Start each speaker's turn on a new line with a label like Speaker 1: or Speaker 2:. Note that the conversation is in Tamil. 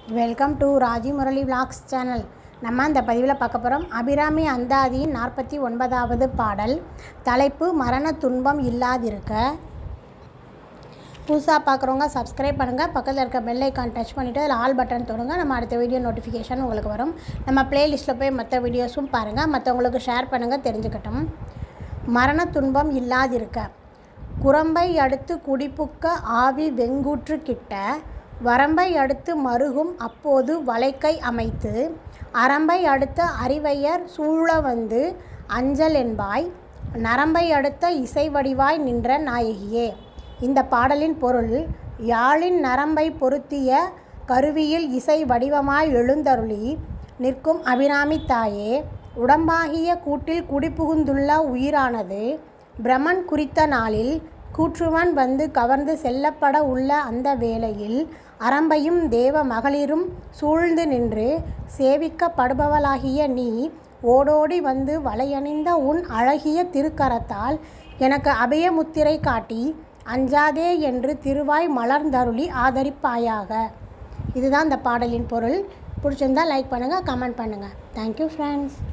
Speaker 1: welcome to Raji Murali vlogs channel நம்ம இந்த பதிவில் பார்க்க போகிறோம் அபிராமி அந்தாதியின் நாற்பத்தி ஒன்பதாவது பாடல் தலைப்பு மரண துன்பம் இல்லாதிருக்க புதுசாக பார்க்குறவங்க சப்ஸ்கிரைப் பண்ணுங்கள் பக்கத்தில் இருக்க பெல் ஐக்கான் டச் பண்ணிவிட்டு அதில் ஆல் பட்டன் தொடுங்க நம்ம அடுத்த வீடியோ நோட்டிஃபிகேஷன் உங்களுக்கு வரும் நம்ம ப்ளேலிஸ்ட்டில் போய் மற்ற வீடியோஸும் பாருங்கள் மற்றவங்களுக்கு ஷேர் பண்ணுங்கள் தெரிஞ்சுக்கட்டும் மரண துன்பம் இல்லாதிருக்க குரம்பை அடுத்து குடிப்புக்க ஆவி வெங்கூற்று கிட்ட வரம்பை அடுத்து மருகும் அப்போது வளைக்கை அமைத்து அரம்பை அடுத்த அறிவையர் சூழ வந்து அஞ்சல் என்பாய் நரம்பை அடுத்த இசை வடிவாய் நின்ற நாயகியே இந்த பாடலின் பொருள் யாழின் நரம்பை பொருத்திய கருவியில் இசை வடிவமாய் எழுந்தருளி நிற்கும் அபிராமி தாயே உடம்பாகிய கூட்டில் குடிபுகுந்துள்ள உயிரானது பிரமன் குறித்த நாளில் கூற்றுவன் வந்து கவர்ந்து செல்லப்பட உள்ள அந்த வேளையில் அரம்பையும் தேவ மகளிரும் சூழ்ந்து நின்று சேவிக்கப்படுபவளாகிய நீ ஓடோடி வந்து வலையணிந்த உன் அழகிய திருக்கரத்தால் எனக்கு அபயமுத்திரை காட்டி அஞ்சாதே என்று திருவாய் மலர்ந்தருளி ஆதரிப்பாயாக இதுதான் இந்த பாடலின் பொருள் பிடிச்சிருந்தா லைக் பண்ணுங்கள் கமெண்ட் பண்ணுங்கள் தேங்க்யூ ஃப்ரெண்ட்ஸ்